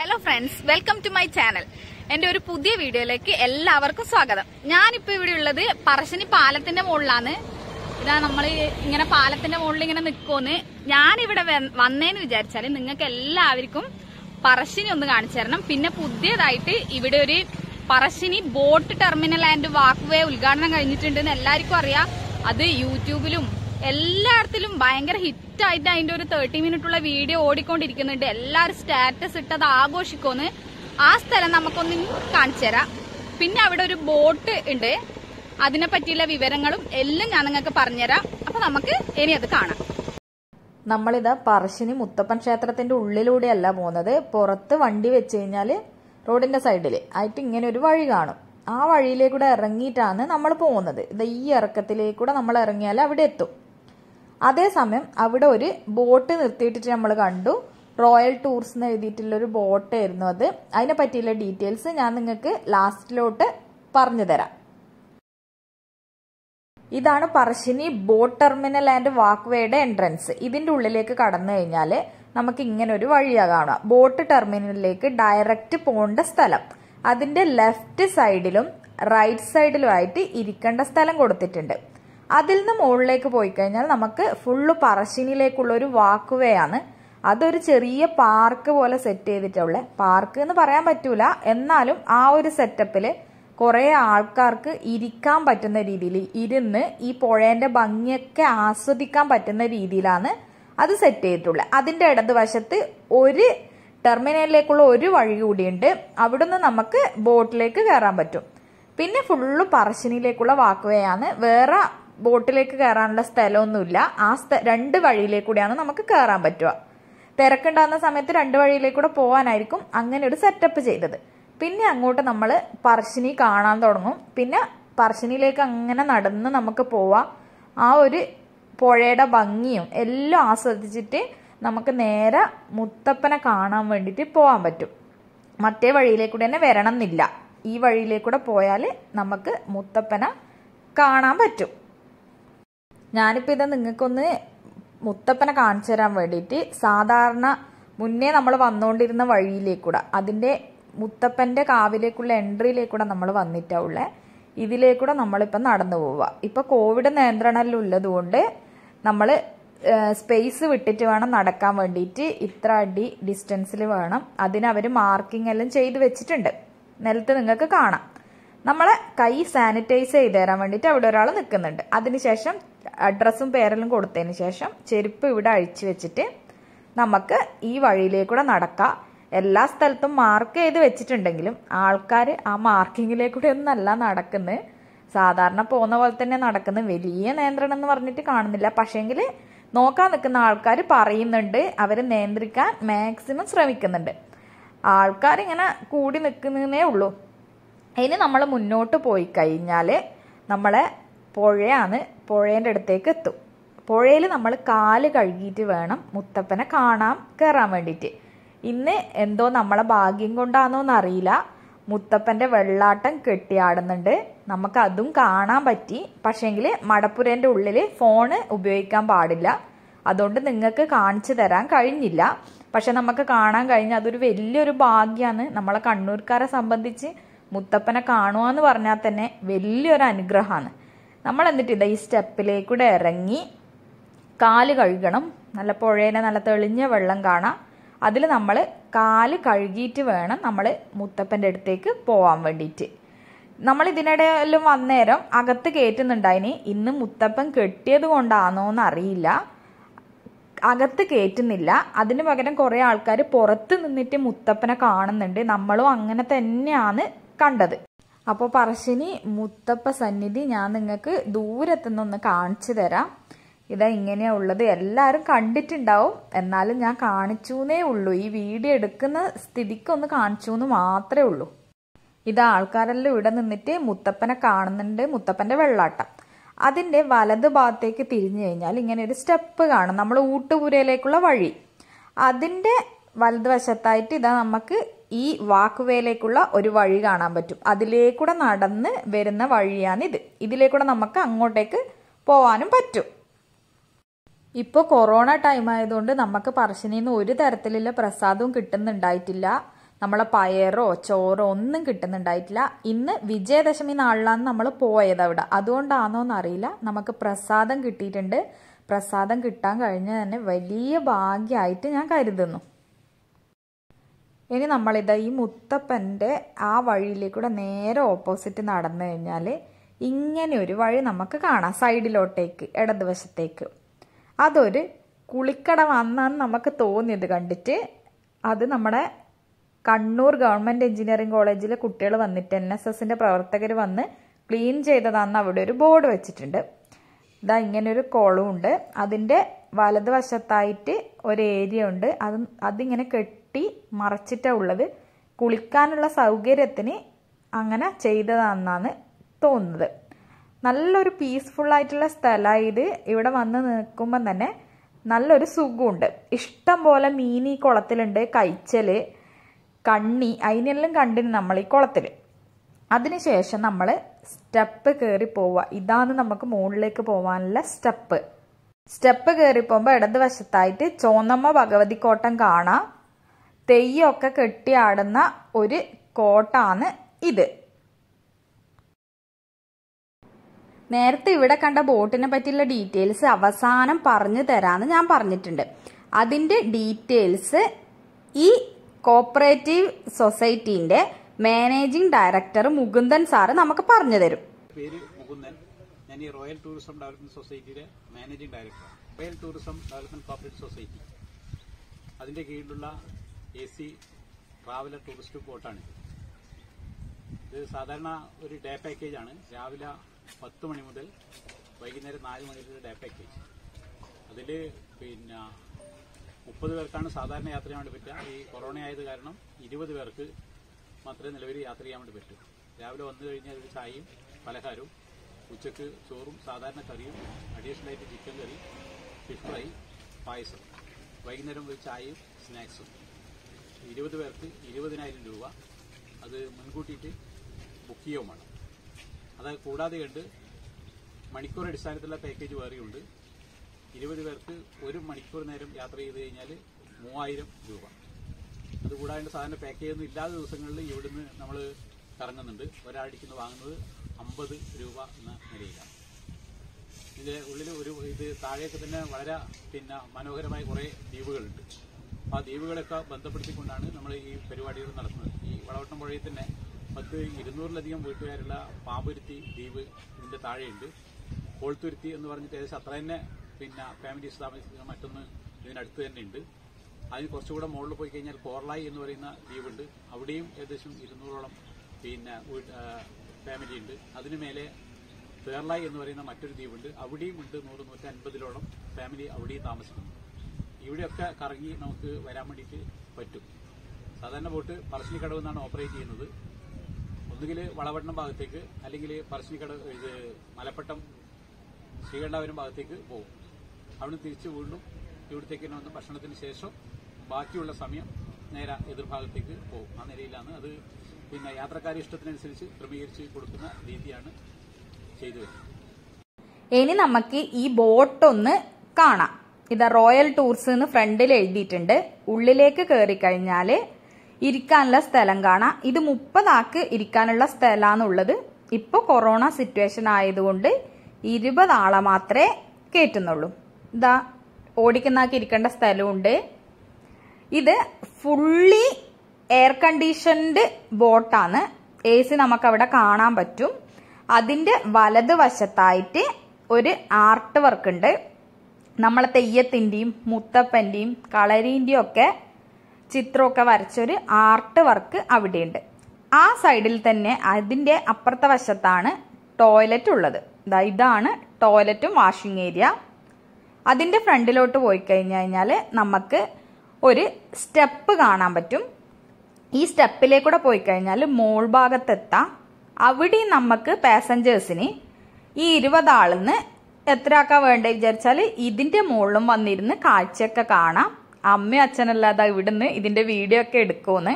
hello friends welcome to my channel എന്റെ ഒരു പുതിയ വീഡിയോയിലേക്ക് എല്ലാവർക്കും സ്വാഗതം ഞാനിപ്പോ ഇവിടെ ഉള്ളത് പറശ്ശിനി പാലത്തിന്റെ മുകളിലാണ് ഇതാ നമ്മൾ ഇങ്ങനെ പാലത്തിന്റെ മുകളിൽ ഇങ്ങനെ നിൽക്കുമെന്ന് ഞാനിവിടെ വ- വന്നേന്ന് വിചാരിച്ചാല് നിങ്ങൾക്ക് എല്ലാവർക്കും പറശ്ശിനി ഒന്ന് കാണിച്ചു തരണം പിന്നെ പുതിയതായിട്ട് ഇവിടെ ഒരു Parassini boat terminal and walkway ഉദ്ഘാടനം കഴിഞ്ഞിട്ടുണ്ടെന്ന് എല്ലാവർക്കും അറിയാം അത് യൂട്യൂബിലും എല്ലായിടത്തിലും ഭയങ്കര ഹിറ്റായിട്ട് അതിന്റെ ഒരു തേർട്ടി മിനിറ്റുള്ള വീഡിയോ ഓടിക്കൊണ്ടിരിക്കുന്നുണ്ട് എല്ലാവരും സ്റ്റാറ്റസ് ഇട്ടത് ആഘോഷിക്കുമെന്ന് ആ സ്ഥലം നമുക്കൊന്ന് കാണിച്ചു തരാം പിന്നെ അവിടെ ഒരു ബോട്ട് ഉണ്ട് അതിനെ പറ്റിയുള്ള വിവരങ്ങളും എല്ലാം ഞാൻ നിങ്ങൾക്ക് പറഞ്ഞുതരാം അപ്പൊ നമുക്ക് ഇനി അത് കാണാം നമ്മളിതാ പറശ്ശിനി മുത്തപ്പൻ ക്ഷേത്രത്തിന്റെ ഉള്ളിലൂടെയല്ല പോകുന്നത് പുറത്ത് വണ്ടി വെച്ച് കഴിഞ്ഞാൽ റോഡിന്റെ സൈഡിൽ ആയിട്ട് ഇങ്ങനെ ഒരു വഴി കാണും ആ വഴിയിലേക്കൂടെ ഇറങ്ങിയിട്ടാണ് നമ്മൾ പോകുന്നത് ഇത് ഈ ഇറക്കത്തിലേക്കൂടെ നമ്മൾ ഇറങ്ങിയാൽ അവിടെ എത്തും അതേസമയം അവിടെ ഒരു ബോട്ട് നിർത്തിയിട്ടിട്ട് നമ്മൾ കണ്ടു റോയൽ ടൂർസ് എന്ന് എഴുതിയിട്ടുള്ള ഒരു ബോട്ടായിരുന്നു അത് അതിനെ പറ്റിയുള്ള ഡീറ്റെയിൽസ് ഞാൻ നിങ്ങൾക്ക് ലാസ്റ്റിലോട്ട് പറഞ്ഞു തരാം ഇതാണ് Parassini boat terminal and walk വേയുടെ എൻട്രൻസ് ഇതിന്റെ ഉള്ളിലേക്ക് കടന്നു കഴിഞ്ഞാൽ നമുക്ക് ഇങ്ങനെ ഒരു വഴിയാ കാണാം ബോട്ട് ടെർമിനലിലേക്ക് ഡയറക്റ്റ് പോകേണ്ട സ്ഥലം അതിന്റെ ലെഫ്റ്റ് സൈഡിലും റൈറ്റ് സൈഡിലുമായിട്ട് ഇരിക്കേണ്ട സ്ഥലം കൊടുത്തിട്ടുണ്ട് അതിൽ നിന്ന് മുകളിലേക്ക് പോയി കഴിഞ്ഞാൽ നമുക്ക് ഫുള്ള് പറശ്ശിനിയിലേക്കുള്ള ഒരു വാക്ക് വേ ആണ് അതൊരു ചെറിയ പാർക്ക് പോലെ സെറ്റ് ചെയ്തിട്ടുള്ള പാർക്ക് എന്ന് പറയാൻ പറ്റൂല എന്നാലും ആ ഒരു സെറ്റപ്പില് കുറെ ആൾക്കാർക്ക് ഇരിക്കാൻ പറ്റുന്ന രീതിയിൽ ഇരുന്ന് ഈ പുഴേന്റെ ഭംഗിയൊക്കെ ആസ്വദിക്കാൻ പറ്റുന്ന രീതിയിലാണ് അത് സെറ്റ് ചെയ്തിട്ടുള്ളത് അതിന്റെ ഇടതുവശത്ത് ഒരു ടെർമിനലിലേക്കുള്ള ഒരു വഴി കൂടിയുണ്ട് അവിടുന്ന് നമുക്ക് ബോട്ടിലേക്ക് കയറാൻ പറ്റും പിന്നെ ഫുള്ള് പറശ്ശിനിയിലേക്കുള്ള വാക്ക്വേ ആണ് വേറെ ബോട്ടിലേക്ക് കയറാനുള്ള സ്ഥലമൊന്നുമില്ല ആ സ്ഥ രണ്ട് വഴിയിലേക്കൂടെയാണ് നമുക്ക് കയറാൻ പറ്റുക തിരക്കുണ്ടാകുന്ന സമയത്ത് രണ്ട് വഴിയിലേക്കൂടെ പോകാനായിരിക്കും അങ്ങനെ ഒരു സെറ്റപ്പ് ചെയ്തത് പിന്നെ അങ്ങോട്ട് നമ്മൾ പറശ്ശിനി കാണാൻ തുടങ്ങും പിന്നെ പറശ്ശിനിയിലേക്ക് അങ്ങനെ നടന്ന് നമുക്ക് പോവാം ആ ഒരു പുഴയുടെ ഭംഗിയും എല്ലാം ആസ്വദിച്ചിട്ട് നമുക്ക് നേരെ മുത്തപ്പനെ കാണാൻ വേണ്ടിയിട്ട് പോകാൻ പറ്റും മറ്റേ വഴിയിലേക്കൂടെ തന്നെ വരണം എന്നില്ല ഈ വഴിയിലേക്കൂടെ പോയാൽ നമുക്ക് മുത്തപ്പനെ കാണാൻ പറ്റും ഞാനിപ്പോൾ ഇത് നിങ്ങൾക്കൊന്ന് മുത്തപ്പനെ കാണിച്ചു തരാൻ വേണ്ടിയിട്ട് സാധാരണ മുന്നേ നമ്മൾ വന്നുകൊണ്ടിരുന്ന വഴിയിലേക്കൂടെ അതിൻ്റെ മുത്തപ്പൻ്റെ കാവിലേക്കുള്ള എൻട്രിയിലേക്കൂടെ നമ്മൾ വന്നിട്ടുള്ള ഇതിലേക്കൂടെ നമ്മളിപ്പം നടന്നു പോവുക ഇപ്പം കോവിഡ് നിയന്ത്രണമെല്ലാം ഉള്ളതുകൊണ്ട് നമ്മൾ സ്പേസ് വിട്ടിട്ട് വേണം നടക്കാൻ വേണ്ടിയിട്ട് ഇത്ര അടി ഡിസ്റ്റൻസിൽ വേണം അതിന് അവർ മാർക്കിംഗ് എല്ലാം ചെയ്ത് വെച്ചിട്ടുണ്ട് നിലത്ത് നിങ്ങൾക്ക് കാണാം നമ്മളെ കൈ സാനിറ്റൈസ് ചെയ്ത് തരാൻ വേണ്ടിയിട്ട് അവിടെ ഒരാൾ നിൽക്കുന്നുണ്ട് അതിനുശേഷം അഡ്രസ്സും പേരെല്ലാം കൊടുത്തതിന് ശേഷം ചെരുപ്പ് ഇവിടെ അഴിച്ചു വെച്ചിട്ട് നമുക്ക് ഈ വഴിയിലേക്കൂടെ നടക്കാം എല്ലാ സ്ഥലത്തും മാർക്ക് ചെയ്ത് വെച്ചിട്ടുണ്ടെങ്കിലും ആൾക്കാർ ആ മാർക്കിങ്ങിലേക്കൂടെ ഒന്നല്ല നടക്കുന്നത് സാധാരണ പോകുന്ന പോലെ തന്നെ നടക്കുന്നത് വലിയ നിയന്ത്രണം എന്ന് പറഞ്ഞിട്ട് കാണുന്നില്ല പക്ഷേങ്കിൽ നോക്കാൻ നിൽക്കുന്ന ആൾക്കാർ പറയുന്നുണ്ട് അവർ നിയന്ത്രിക്കാൻ മാക്സിമം ശ്രമിക്കുന്നുണ്ട് ആൾക്കാർ ഇങ്ങനെ കൂടി നിൽക്കുന്നതേ ഉള്ളൂ ഇനി നമ്മൾ മുന്നോട്ട് പോയി കഴിഞ്ഞാൽ നമ്മളെ പുഴയാണ് പുഴേൻ്റെ അടുത്തേക്ക് എത്തും പുഴയിൽ നമ്മൾ കാല് കഴുകിയിട്ട് വേണം മുത്തപ്പനെ കാണാൻ കയറാൻ വേണ്ടിയിട്ട് ഇന്ന് എന്തോ നമ്മളെ ഭാഗ്യം കൊണ്ടാണോന്ന് അറിയില്ല മുത്തപ്പൻ്റെ വെള്ളാട്ടം കെട്ടിയാടുന്നുണ്ട് നമുക്ക് അതും കാണാൻ പറ്റി പക്ഷേങ്കിൽ മടപ്പുരേൻ്റെ ഉള്ളിൽ ഫോണ് ഉപയോഗിക്കാൻ പാടില്ല അതുകൊണ്ട് നിങ്ങൾക്ക് കാണിച്ചു തരാൻ കഴിഞ്ഞില്ല പക്ഷെ നമുക്ക് കാണാൻ കഴിഞ്ഞ അതൊരു വലിയൊരു ഭാഗ്യമാണ് നമ്മളെ കണ്ണൂർക്കാരെ സംബന്ധിച്ച് മുത്തപ്പനെ കാണുക എന്ന് പറഞ്ഞാൽ തന്നെ വലിയൊരു അനുഗ്രഹമാണ് നമ്മൾ എന്നിട്ട് ഇതാ ഈ സ്റ്റെപ്പിലേക്കൂടെ ഇറങ്ങി കാല് കഴുകണം നല്ല പുഴേനെ നല്ല തെളിഞ്ഞ വെള്ളം കാണാം അതിൽ നമ്മൾ കാല് കഴുകിയിട്ട് വേണം നമ്മൾ മുത്തപ്പൻ്റെ അടുത്തേക്ക് പോകാൻ വേണ്ടിയിട്ട് നമ്മൾ ഇതിനിടയിലും വന്നേരം അകത്ത് കയറ്റുന്നുണ്ടായിന് ഇന്ന് മുത്തപ്പൻ കെട്ടിയത് കൊണ്ടാണോ എന്ന് അറിയില്ല അകത്ത് കയറ്റുന്നില്ല അതിന് പകരം കുറേ ആൾക്കാർ പുറത്ത് നിന്നിട്ട് മുത്തപ്പനെ കാണുന്നുണ്ട് നമ്മളും അങ്ങനെ തന്നെയാണ് കണ്ടത് അപ്പോൾ പറശ്ശിനി മുത്തപ്പ സന്നിധി ഞാൻ നിങ്ങൾക്ക് ദൂരത്തുനിന്നൊന്ന് കാണിച്ചു തരാം ഇതാ ഇങ്ങനെയാ ഉള്ളത് എല്ലാവരും കണ്ടിട്ടുണ്ടാവും എന്നാലും ഞാൻ കാണിച്ചു എന്നേ ഉള്ളൂ ഈ വീഡിയോ എടുക്കുന്ന സ്ഥിതിക്കൊന്ന് കാണിച്ചു എന്ന് മാത്രമേ ഉള്ളൂ ഇത് ആൾക്കാരെല്ലാം ഇവിടെ നിന്നിട്ട് മുത്തപ്പനെ കാണുന്നുണ്ട് മുത്തപ്പന്റെ വെള്ളാട്ടം അതിന്റെ വലത് ഭാഗത്തേക്ക് തിരിഞ്ഞു കഴിഞ്ഞാൽ ഇങ്ങനെ ഒരു സ്റ്റെപ്പ് കാണും നമ്മൾ ഊട്ടുപുരയിലേക്കുള്ള വഴി അതിന്റെ വലതുവശത്തായിട്ട് ഇതാ നമുക്ക് ഈ വാക്കുവേയിലേക്കുള്ള ഒരു വഴി കാണാൻ പറ്റും അതിലേക്കൂടെ നടന്ന് വരുന്ന വഴിയാണ് ഇത് ഇതിലേക്കൂടെ നമുക്ക് അങ്ങോട്ടേക്ക് പോവാനും പറ്റും ഇപ്പോൾ കൊറോണ ടൈം ആയതുകൊണ്ട് നമുക്ക് പറശ്ശിനിന്ന് ഒരു തരത്തിലുള്ള പ്രസാദവും കിട്ടുന്നുണ്ടായിട്ടില്ല നമ്മളെ പയറോ ചോറോ ഒന്നും കിട്ടുന്നുണ്ടായിട്ടില്ല ഇന്ന് വിജയദശമി നാളിലാണ് നമ്മൾ പോയത് അവിടെ അതുകൊണ്ടാണോ എന്നറിയില്ല നമുക്ക് പ്രസാദം കിട്ടിയിട്ടുണ്ട് പ്രസാദം കിട്ടാൻ കഴിഞ്ഞ തന്നെ വലിയ ഭാഗ്യമായിട്ട് ഞാൻ കരുതുന്നു ഇനി നമ്മളിത് ഈ മുത്തപ്പൻ്റെ ആ വഴിയിലേക്കൂടെ നേരെ ഓപ്പോസിറ്റ് നടന്നു കഴിഞ്ഞാൽ ഇങ്ങനെ ഒരു വഴി നമുക്ക് കാണാം സൈഡിലോട്ടേക്ക് ഇടതുവശത്തേക്ക് അതൊരു കുളിക്കട വന്നാന്ന് നമുക്ക് തോന്നിയത് കണ്ടിട്ട് അത് നമ്മുടെ കണ്ണൂർ ഗവൺമെൻറ് എഞ്ചിനീയറിംഗ് കോളേജിലെ കുട്ടികൾ വന്നിട്ട് എൻ എസ് എസിൻ്റെ പ്രവർത്തകർ വന്ന് ക്ലീൻ ചെയ്തതാന്ന് അവിടെ ഒരു ബോർഡ് വെച്ചിട്ടുണ്ട് ഇതാ ഇങ്ങനെ ഒരു കുളമുണ്ട് അതിൻ്റെ വലതുവശത്തായിട്ട് ഒരു ഏരിയ ഉണ്ട് അത് അതിങ്ങനെ കെട്ടി മറച്ചിട്ടാണ് ഉള്ളത് കുളിക്കാനുള്ള സൗകര്യത്തിന് അങ്ങനെ ചെയ്തതാണെന്നാണ് തോന്നുന്നത് നല്ലൊരു പീസ്ഫുൾ ആയിട്ടുള്ള സ്ഥലമാണ് ഇത് ഇവിടെ വന്ന് നിൽക്കുമ്പം തന്നെ നല്ലൊരു സുഖമുണ്ട് ഇഷ്ടം പോലെ മീൻ ഈ കുളത്തിലുണ്ട് കൈച്ചല് കണ്ണി അതിനെല്ലാം കണ്ടിന് നമ്മൾ ഈ കുളത്തിൽ അതിനുശേഷം നമ്മൾ സ്റ്റെപ്പ് കയറി പോവുക ഇതാണ് നമുക്ക് മുകളിലേക്ക് പോകാനുള്ള സ്റ്റെപ്പ് സ്റ്റെപ്പ് കയറി പോകുമ്പോൾ ഇടതുവശത്തായിട്ട് ചോന്നമ്മ ഭഗവതി കോട്ടം കാണാം തെയ്യമൊക്കെ കെട്ടിയാടുന്ന ഒരു കോട്ടാണ് ഇത് നേരത്തെ ഇവിടെ കണ്ട ബോട്ടിനെ പറ്റിയുള്ള ഡീറ്റെയിൽസ് അവസാനം പറഞ്ഞു തരാമെന്ന് ഞാൻ പറഞ്ഞിട്ടുണ്ട് അതിൻ്റെ ഡീറ്റെയിൽസ് ഈ കോപ്പറേറ്റീവ് സൊസൈറ്റീൻ്റെ മാനേജിംഗ് ഡയറക്ടർ മുകുന്ദൻ സാറ് നമുക്ക് പറഞ്ഞു തരും പേര് മുകുന്ദൻ ഞാൻ ഈ റോയൽ ടൂറിസം ഡെവലപ്മെന്റ് സൊസൈറ്റിയുടെ managing director royal tourism development cooperative society അതിന്റെ കീഴിലുള്ള എ സി ട്രാവലർ ടൂറിസ്റ്റ് ബോട്ടാണ് ഇത് സാധാരണ ഒരു ഡേ പാക്കേജ് ആണ് രാവിലെ പത്ത് മണി മുതൽ വൈകുന്നേരം നാല് മണി വരെ ഡേ പാക്കേജ് അതിൽ പിന്നെ മുപ്പത് പേർക്കാണ് സാധാരണ യാത്ര ചെയ്യാൻ വേണ്ടി പറ്റുക ഈ കൊറോണ ആയത് കാരണം ഇരുപത് പേർക്ക് മാത്രമേ നിലവിൽ യാത്ര ചെയ്യാൻ വേണ്ടി പറ്റൂ രാവിലെ വന്നു കഴിഞ്ഞാൽ ഒരു ചായയും പലഹാരവും ഉച്ചക്ക് ചോറും സാധാരണ കറിയും അഡീഷണൽ ആയിട്ട് ചിക്കൻ കറി ഫിഷ് ഫ്രൈ പായസം വൈകുന്നേരം ഒരു ചായയും സ്നാക്സും ഇരുപത് പേർക്ക് ഇരുപതിനായിരം രൂപ അത് മുൻകൂട്ടിയിട്ട് ബുക്ക് ചെയ്യുകയും വേണം അത് കൂടാതെ കണ്ട് മണിക്കൂർ അടിസ്ഥാനത്തിലുള്ള പാക്കേജ് വേറെയുണ്ട് ഇരുപത് പേർക്ക് ഒരു മണിക്കൂർ നേരം യാത്ര ചെയ്ത് കഴിഞ്ഞാൽ മൂവായിരം രൂപ അതുകൂടാതെ സാധാരണ പാക്കേജ് ഒന്നും ഇല്ലാത്ത ദിവസങ്ങളിൽ ഇവിടുന്ന് നമ്മൾ കറങ്ങുന്നുണ്ട് ഒരാഴ്ചക്ക് വാങ്ങുന്നത് അമ്പത് രൂപ എന്ന നിലയിലാണ് ഇതിന്റെ ഉള്ളിൽ ഒരു ഇത് താഴേക്ക് തന്നെ വളരെ പിന്നെ മനോഹരമായ കുറേ ദ്വീപുകളുണ്ട് ആ ദ്വീപുകളൊക്കെ ബന്ധപ്പെടുത്തിക്കൊണ്ടാണ് നമ്മൾ ഈ പരിപാടികൾ നടത്തുന്നത് ഈ വളവട്ടം പുഴയിൽ തന്നെ പത്ത് ഇരുന്നൂറിലധികം വീട്ടുകാരുള്ള പാമ്പുരുത്തി ദ്വീപ് ഇതിന്റെ താഴെയുണ്ട് കോൾത്തുരുത്തി എന്ന് പറഞ്ഞിട്ട് ഏകദേശം അത്ര തന്നെ പിന്നെ ഫാമിലീസ് താമസിക്കുന്ന മറ്റൊന്ന് ഇതിനടുത്ത് തന്നെ ഉണ്ട് അതിന് കുറച്ചുകൂടെ മുകളിൽ പോയി കഴിഞ്ഞാൽ കോർലായി എന്ന് പറയുന്ന ദ്വീപുണ്ട് അവിടെയും ഏകദേശം ഇരുന്നൂറോളം പിന്നെ വീട്ട്- ആ, ഫാമിലി ഉണ്ട് അതിന് മേലെ തേർലായി എന്ന് പറയുന്ന മറ്റൊരു ദ്വീപുണ്ട് അവിടെയും ഉണ്ട് നൂറ് നൂറ്റി അൻപതിലോളം ഫാമിലി അവിടെയും താമസിക്കുന്നു ഇവിടെയൊക്കെ കറങ്ങി നമുക്ക് വരാൻ വേണ്ടിയിട്ട് പറ്റും സാധാരണ ബോട്ട് പറശ്ശിനിക്കടവ് നിന്നാണ് ഓപ്പറേറ്റ് ചെയ്യുന്നത് ഒന്നുകിൽ വളവട്ടണം ഭാഗത്തേക്ക് അല്ലെങ്കിൽ പറശ്ശിനിക്കടവ് ഇത് മലപ്പട്ടം ശ്രീകണ്ഠാപുരം ഭാഗത്തേക്ക് പോകും അവിടുന്ന് തിരിച്ച് വീണ്ടും ഇവിടത്തേക്ക് തന്നെ വന്ന് ഭക്ഷണത്തിന് ശേഷം ബാക്കിയുള്ള സമയം നേരെ എതിർഭാഗത്തേക്ക് പോകും ആ നിലയിലാണ് അത് പിന്നെ യാത്രക്കാരുടെ ഇഷ്ടത്തിനനുസരിച്ച് ക്രമീകരിച്ച് കൊടുക്കുന്ന രീതിയാണ് ചെയ്തു വരുന്നത് ഇനി നമുക്ക് ഈ ബോട്ട് ഒന്ന് കാണാം ഇത് റോയൽ ടൂർസ് എന്ന് ഫ്രണ്ടിൽ എഴുതിയിട്ടുണ്ട് ഉള്ളിലേക്ക് കയറി കഴിഞ്ഞാൽ ഇരിക്കാനുള്ള സ്ഥലം കാണാം ഇത് മുപ്പതാക്ക് ഇരിക്കാനുള്ള സ്ഥലമാണുള്ളത് ഇപ്പോൾ കൊറോണ സിറ്റുവേഷൻ ആയതുകൊണ്ട് ഇരുപത് ആളെ മാത്രമേ കയറ്റുന്നുള്ളൂ ഇതാ ഓടിക്കുന്നാക്കി ഇരിക്കേണ്ട സ്ഥലമുണ്ട് ഇത് ഫുള്ളി എയർ കണ്ടീഷൻഡ് ബോട്ടാണ് എ സി നമുക്ക് അവിടെ കാണാൻ പറ്റും അതിന്റെ വലതുവശത്തായിട്ട് ഒരു ആർട്ട് വർക്ക് ഉണ്ട് നമ്മളെ തെയ്യത്തിന്റെയും മുത്തപ്പന്റെയും കളരീന്റെയും ഒക്കെ ചിത്രമൊക്കെ വരച്ചൊരു ആർട്ട് വർക്ക് അവിടെയുണ്ട് ആ സൈഡിൽ തന്നെ അതിന്റെ അപ്പുറത്തെ വശത്താണ് ടോയ്ലറ്റ് ഉള്ളത് ദാ ഇതാണ് ടോയ്ലറ്റും വാഷിംഗ് ഏരിയ അതിന്റെ ഫ്രണ്ടിലോട്ട് പോയി കഴിഞ്ഞു കഴിഞ്ഞാൽ നമുക്ക് ഒരു സ്റ്റെപ്പ് കാണാൻ പറ്റും ഈ സ്റ്റെപ്പിലേക്കൂടെ പോയി കഴിഞ്ഞാൽ മോൾ ഭാഗത്തെത്താം അവിടെ നമുക്ക് പാസഞ്ചേഴ്സിന് ഈ ഇരുപത് ആളിന്ന് എത്ര ആക്കാൻ വേണ്ട വിചാരിച്ചാൽ ഇതിന്റെ മുകളിലും വന്നിരുന്ന് കാഴ്ചയൊക്കെ കാണാം അമ്മയും അച്ഛനല്ലാതെ ഇവിടുന്ന് ഇതിന്റെ വീഡിയോ ഒക്കെ എടുക്കുമെന്ന്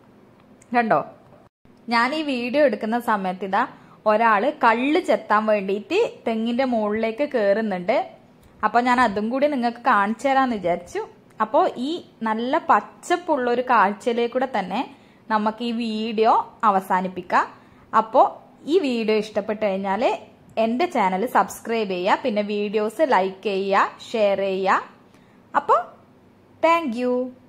കണ്ടോ ഞാൻ ഈ വീഡിയോ എടുക്കുന്ന സമയത്ത് ഇതാ ഒരാള് കള്ള് ചെത്താൻ വേണ്ടിയിട്ട് തെങ്ങിന്റെ മുകളിലേക്ക് കയറുന്നുണ്ട് അപ്പൊ ഞാൻ അതും കൂടി നിങ്ങൾക്ക് കാണിച്ചു തരാന്ന് വിചാരിച്ചു അപ്പോൾ ഈ നല്ല പച്ചപ്പുള്ള ഒരു കാഴ്ചയിലേക്കൂടെ തന്നെ നമുക്ക് ഈ വീഡിയോ അവസാനിപ്പിക്കാം അപ്പോൾ ഈ വീഡിയോ ഇഷ്ടപ്പെട്ടു കഴിഞ്ഞാൽ എൻ്റെ ചാനൽ സബ്സ്ക്രൈബ് ചെയ്യുക പിന്നെ വീഡിയോസ് ലൈക്ക് ചെയ്യുക ഷെയർ ചെയ്യുക അപ്പോൾ താങ്ക്